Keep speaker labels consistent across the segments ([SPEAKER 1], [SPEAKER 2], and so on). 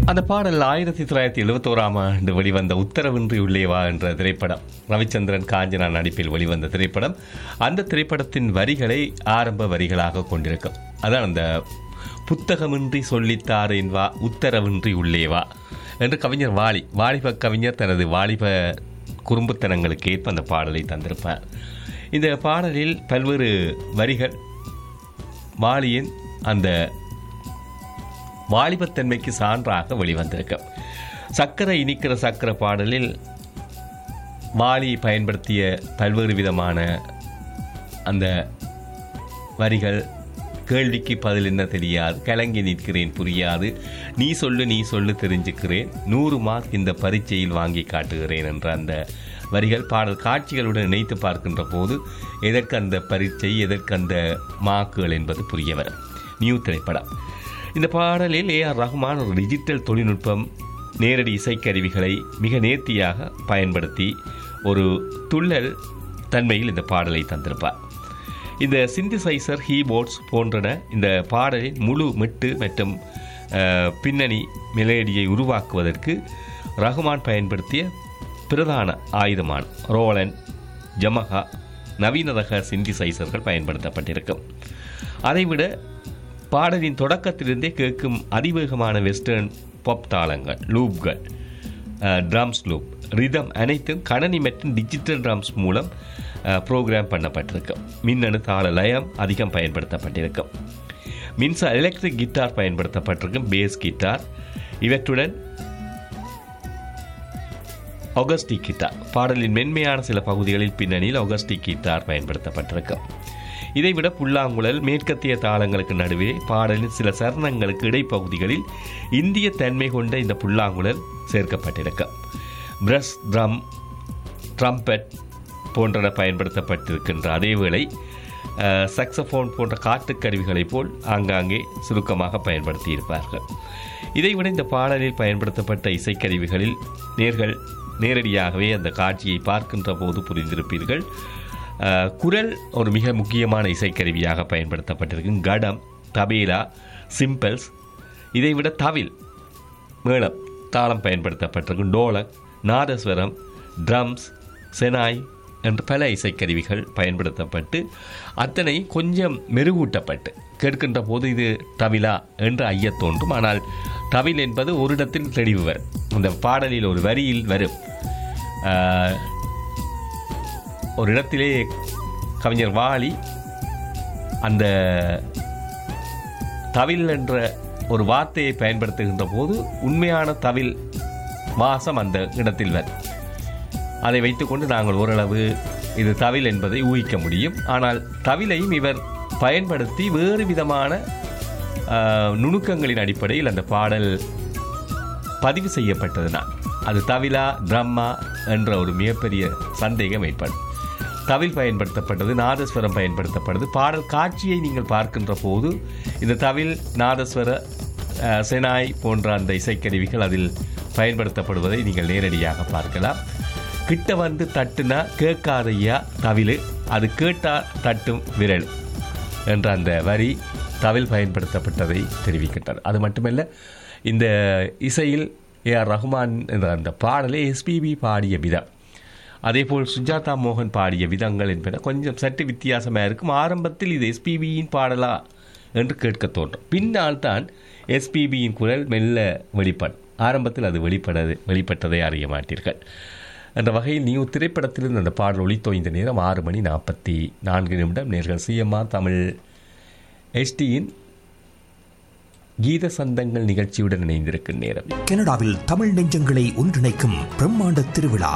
[SPEAKER 1] அந்த பாடல் ஆயிரத்தி தொள்ளாயிரத்தி எழுபத்தோராம் ஆண்டு வெளிவந்த உத்தரவின்றி உள்ளே வா என்ற திரைப்படம் ரவிச்சந்திரன் காஞ்சனா நடிப்பில் வெளிவந்த திரைப்படம் அந்த திரைப்படத்தின் வரிகளை ஆரம்ப வரிகளாக கொண்டிருக்கும் அதான் அந்த புத்தகமின்றி சொல்லித்தாரேன் வா உத்தரவின்றி உள்ளே வா என்று கவிஞர் வாலி வாலிப கவிஞர் தனது வாலிப குறும்புத்தனங்களுக்கு ஏற்ப அந்த பாடலை தந்திருப்பார் இந்த பாடலில் பல்வேறு வரிகள் வாலியின் அந்த வாலிபத்தன்மைக்கு சான்றாக வெளிவந்திருக்கும் சக்கரை இனிக்கிற சக்கர பாடலில் வாலி பயன்படுத்திய பல்வேறு விதமான அந்த வரிகள் கேள்விக்கு பதில் என்ன தெரியாது கலங்கி நிற்கிறேன் புரியாது நீ சொல்லு நீ சொல்லு தெரிஞ்சுக்கிறேன் நூறு மார்க் இந்த பரீட்சையில் வாங்கி காட்டுகிறேன் என்ற அந்த வரிகள் பாடல் காட்சிகளுடன் இணைத்து பார்க்கின்ற போது எதற்கு அந்த பரீட்சை எதற்கு அந்த மார்க்குகள் என்பது புரிய வரும் நியூ திரைப்படம் இந்த பாடலில் ஏ ஆர் ரஹ்மான் ஒரு டிஜிட்டல் தொழில்நுட்பம் நேரடி இசைக்கருவிகளை மிக நேர்த்தியாக பயன்படுத்தி ஒரு துள்ளல் தன்மையில் இந்த பாடலை தந்திருப்பார் இந்த சிந்திசைசர் கீபோர்ட்ஸ் போன்றன இந்த பாடலின் முழு மெட்டு மற்றும் அஹ், பின்னணி மெலேடியை உருவாக்குவதற்கு ரஹ்மான் பயன்படுத்திய பிரதான ஆயுதமான ரோலன் ஜமஹா நவீன ரக சிந்திசைசர்கள் பயன்படுத்தப்பட்டிருக்கும் அதைவிட பாடலின் தொடக்கத்திலிருந்தே கேட்கும் அதிவேகமான வெஸ்டர்ன் பாப் தாளங்கள் லூப்கள் ட்ரம்ஸ் லூப் ரிதம் அனைத்தும் கணனி மற்றும் டிஜிட்டல் ட்ரம்ஸ் மூலம் ப்ரோக்ராம் பண்ணப்பட்டிருக்கும் மின்னணு தாள லயம் அதிகம் பயன்படுத்தப்பட்டிருக்கும் மின்சார எலக்ட்ரிக் கிட்டார் பயன்படுத்தப்பட்டிருக்கும் பேஸ் கிட்டார் இவற்றுடன் ஒகஸ்டிக் கிட்டார் பாடலின் மென்மையான சில பகுதிகளில் பின்னணியில் ஒகஸ்டிக் கிட்டார் பயன்படுத்தப்பட்டிருக்கும் இதைவிட புல்லாங்குழல் மேற்கத்திய தாளங்களுக்கு நடுவே பாடலின் சில சரணங்களுக்கு இடைப்பகுதிகளில் இந்திய தன்மை கொண்ட இந்த புல்லாங்குழல் சேர்க்கப்பட்டிருக்கும் பிரஸ் ட்ரம் ட்ரம்பெட் போன்றன பயன்படுத்தப்பட்டிருக்கின்ற அதேவேளை சக்ஸஃபோன் போன்ற காட்டுக் கருவிகளைப் போல் ஆங்காங்கே சுருக்கமாக பயன்படுத்தியிருப்பார்கள் இதைவிட இந்த பாடலில் பயன்படுத்தப்பட்ட இசைக்கருவிகளில் நேர்கள் நேரடியாகவே அந்த காட்சியை பார்க்கின்ற போது புரிந்திருப்பீர்கள் அஹ், குரல் ஒரு மிக முக்கியமான இசைக்கருவியாக பயன்படுத்தப்பட்டிருக்கும் கடம் தபேலா சிம்பிள்ஸ் இதைவிட தவில் மேளம் தாளம் பயன்படுத்தப்பட்டிருக்கும் டோலக் நாதஸ்வரம் ட்ரம்ஸ் செனாய் என்ற பல இசைக்கருவிகள் பயன்படுத்தப்பட்டு அத்தனை கொஞ்சம் மெருகூட்டப்பட்டு கேட்கின்ற போது இது தவிலா என்று ஐயத் தோன்றும் ஆனால் தவில் என்பது ஒரு இடத்தில் தெளிவு வரும் அந்த பாடலில் ஒரு வரியில் வரும் ஆஹ், ஒரு இடத்திலே கவிஞர் வாலி அந்த தவில் என்ற ஒரு வார்த்தையை பயன்படுத்துகின்ற போது உண்மையான தவில் வாசம் அந்த இடத்தில் வரும் அதை வைத்துக்கொண்டு நாங்கள் ஓரளவு இது தவில் என்பதை ஊகிக்க முடியும் ஆனால் தவிலையும் இவர் பயன்படுத்தி வேறு விதமான ஆஹ், நுணுக்கங்களின் அடிப்படையில் அந்த பாடல் பதிவு செய்யப்பட்டதுனால் அது தவிலா ட்ரம்மா என்ற ஒரு மிகப்பெரிய சந்தேகம் ஏற்படும் தவில் பயன்படுத்தப்பட்டது நாதஸ்வரம் பயன்படுத்தப்பட்டது பாடல் காட்சியை நீங்கள் பார்க்கின்ற போது இந்த தவில் நாதஸ்வர அஹ், செனாய் போன்ற அந்த இசைக்கருவிகள் அதில் பயன்படுத்தப்படுவதை நீங்கள் நேரடியாக பார்க்கலாம் கிட்ட வந்து தட்டுனா கேட்காதையா தவிலு அது கேட்டா தட்டும் விரல் என்ற அந்த வரி தவில் பயன்படுத்தப்பட்டதை தெரிவிக்கின்றது அது மட்டுமல்ல இந்த இசையில் ஏ ஆர் ரஹ்மான் என்ற அந்த பாடலை எஸ்பிபி பாடிய விதம் அதேபோல் சுஜாதா மோகன் பாடிய விதங்கள் என்பன கொஞ்சம் சற்று வித்தியாசமாக இருக்கும் ஆரம்பத்தில் இது எஸ்பிபியின் பாடலா என்று கேட்க தோன்றும் பின்னால் தான் எஸ்பிபியின் குரல் மெல்ல வெளிப்படும் ஆரம்பத்தில் அது வெளிப்பட வெளிப்பட்டதை அறிய மாட்டீர்கள் என்ற வகையில் நியூ திரைப்படத்திலிருந்து அந்த பாடல் ஒளித்தோய்ந்த நேரம் ஆறு மணி நாற்பத்தி நான்கு நிமிடம் நேர்கள் சிஎம்ஆர் தமிழ் எஸ்டியின் கீத சந்தங்கள் நிகழ்ச்சியுடன் இணைந்திருக்கும் நேரம்
[SPEAKER 2] கனடாவில் தமிழ் நெஞ்சங்களை ஒன்றிணைக்கும் பிரம்மாண்ட திருவிழா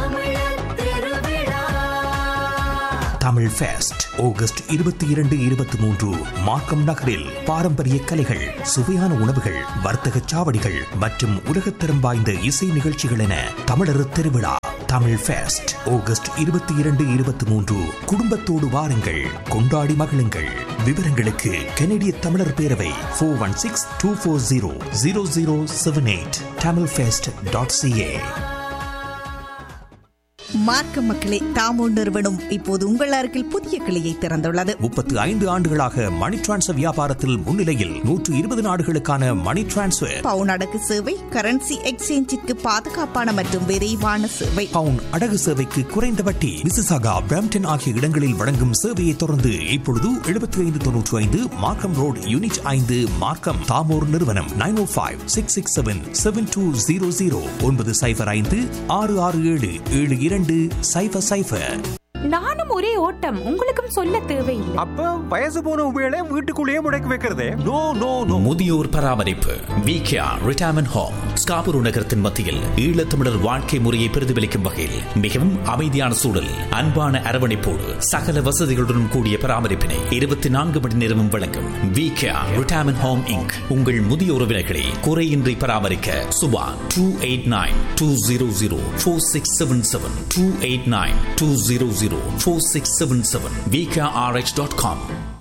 [SPEAKER 2] தமிழ் ஃபெஸ்ட் ஆகஸ்ட் இருபத்தி இரண்டு இருபத்தி மூன்று மார்க்கம் நகரில் பாரம்பரிய கலைகள் சுவையான உணவுகள் வர்த்தக சாவடிகள் மற்றும் உலகத்தரம் வாய்ந்த இசை நிகழ்ச்சிகள் என தமிழர் திருவிழா தமிழ் ஃபெஸ்ட் ஆகஸ்ட் இருபத்தி இரண்டு இருபத்தி மூன்று குடும்பத்தோடு வாருங்கள் கொண்டாடி மகிழுங்கள் விவரங்களுக்கு கனடிய தமிழர் பேரவை four one six two four zero zero zero seven eight Tamil fest dot CA
[SPEAKER 3] மார்க்க மக்களே தாமோ நிறுவனம் இப்போது உங்கள் அருகில் புதிய கிளையை திறந்துள்ளது
[SPEAKER 2] முப்பத்து ஐந்து ஆண்டுகளாக மணி டிரான்ஸ்ஃபர் வியாபாரத்தில் முன்னிலையில் நூற்று இருபது நாடுகளுக்கான மணி டிரான்ஸ்ஃபர்
[SPEAKER 3] பவுன் அடகு சேவை கரன்சி எக்ஸ்சேஞ்சிற்கு பாதுகாப்பான மற்றும் விரைவான சேவை
[SPEAKER 2] பவுன் அடகு சேவைக்கு குறைந்த வட்டி மிசிசாகா பிரம்டன் ஆகிய இடங்களில் வழங்கும் சேவையை தொடர்ந்து இப்பொழுது எழுபத்தி ஐந்து தொன்னூற்றி ஐந்து மார்க்கம் ரோட் யூனிட் ஐந்து மார்க்கம் தாமோர் நிறுவனம் nine O five six six seven seven two zero zero ஒன்பது சைஃபர் ஐந்து ஆறு ஆறு ஏழு ஏழு இரண்டு சைஃபர் சைஃபர்
[SPEAKER 4] நானும் ஒரே ஓட்டம் உங்களுக்கும் சொல்ல தேவையில்லை
[SPEAKER 5] அப்ப வயசு போன உபயோக வீட்டுக்குள்ளேயே முடக்கி வைக்கிறதே
[SPEAKER 2] நோ நோ நோ
[SPEAKER 6] முதியோர் பராமரிப்பு விகேஆர் ரிட்டையர்மெண்ட் ஹோம் ஸ்காபுரு நகரத்தின் மத்தியில் ஈழத்தமிழர் வாழ்க்கை முறையை பிரதிபலிக்கும் வகையில் மிகவும் அமைதியான சூழல் அன்பான அரவணைப்போடு சகல வசதிகளுடன் கூடிய பராமரிப்பினை இருபத்தி நான்கு மணி நேரமும் வழங்கும் விகேஆர் ரிட்டையர்மெண்ட் ஹோம் இங்க் உங்கள் முதிய உறவினர்களை குறையின்றி பராமரிக்க Subha two eight nine two zero zero four six seven seven two eight nine two zero zero four six seven seven VKRH dot com